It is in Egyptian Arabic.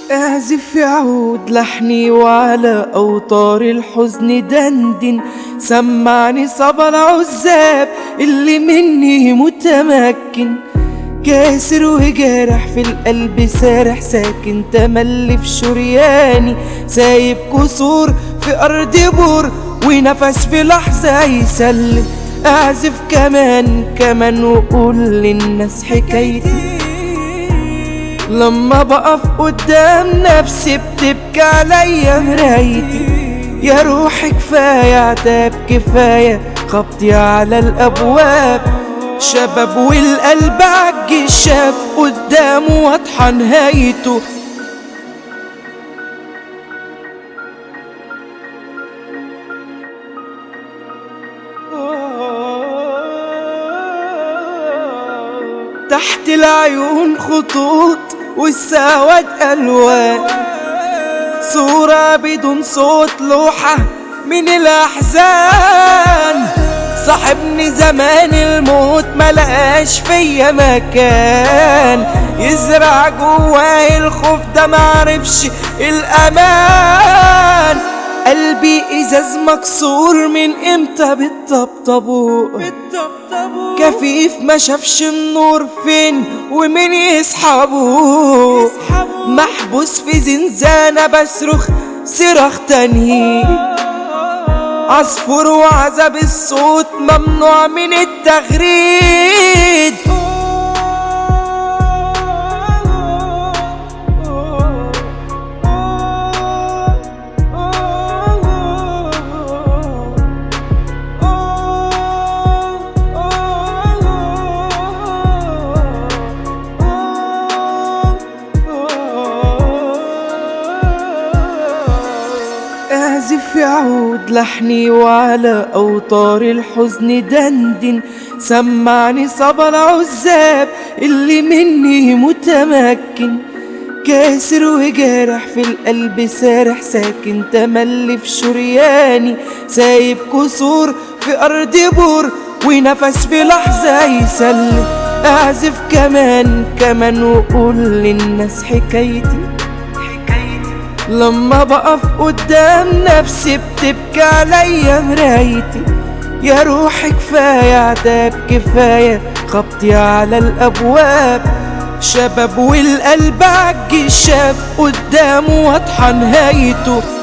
اعزف يعود لحني وعلى اوتار الحزن دندن سمعني صبا العزاب اللي مني متمكن كاسر وجارح في القلب سارح ساكن تملي في شرياني سايب كسور في ارض بور ونفس في لحظة يسلم اعزف كمان كمان وقول للناس حكايتي لما بقف قدام نفسي بتبكي عليا مرايتي يا روحي كفاية عتاب كفاية خبطي على الأبواب شباب والقلب عج الشاب قدامه واضحة نهايته تحت العيون خطوط والسواد ألوان صورة بدون صوت لوحة من الأحزان صاحبني زمان الموت ملقاش فيا مكان يزرع جواي الخوف ده معرفش الأمان قلبي إزاز مكسور من إمتى بالطبطبوق كفيف ما شافش النور فين ومين يسحبه محبوس في زنزانة بصرخ صراخ تاني عصفور وعذاب الصوت ممنوع من التغريد اعزف يعود لحني وعلى اوتار الحزن دندن سمعني صبا العزاب اللي مني متمكن كاسر وجارح في القلب سارح ساكن تملي في شرياني سايب كسور في ارض بور ونفس في لحظة يسلم اعزف كمان كمان وقول للناس حكايتي لما بقف قدام نفسي بتبكي عليا مرايتي يا روحي كفاية عتاب كفاية خبطي على الأبواب شباب والقلب عج الشاب قدامه واضحة نهايته